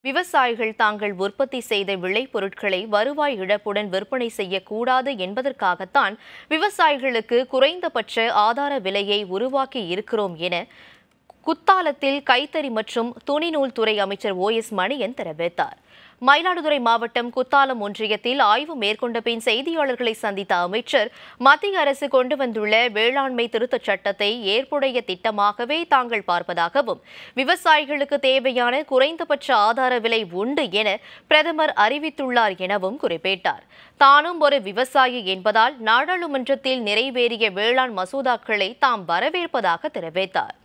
விவசாயிகள் தாங்கள் உற்பத்தி செய்த விளைபொருட்களை வருவாய் இழப்புடன் விற்பனை செய்யக்கூடாது என்பதற்காகத்தான் விவசாயிகளுக்கு குறைந்தபட்ச ஆதார விலையை உருவாக்கி இருக்கிறோம் என குத்தாலத்தில் கைத்தறி மற்றும் துணிநூல் துறை அமைச்சர் ஓ எஸ் மணியன் தெரிவித்தார் மயிலாடுதுறை மாவட்டம் குத்தாலம் ஒன்றியத்தில் ஆய்வு மேற்கொண்ட பின் செய்தியாளர்களை சந்தித்த அமைச்சர் மத்திய அரசு கொண்டு வந்துள்ள வேளாண்மை திருத்தச் சட்டத்தை ஏற்புடைய திட்டமாகவே தாங்கள் பார்ப்பதாகவும் விவசாயிகளுக்கு தேவையான குறைந்தபட்ச ஆதார விலை உண்டு என பிரதமர் அறிவித்துள்ளார் எனவும் குறிப்பிட்டார் தானும் ஒரு விவசாயி என்பதால் நாடாளுமன்றத்தில் நிறைவேறிய வேளாண் மசோதாக்களை தாம் வரவேற்பதாக தெரிவித்தார்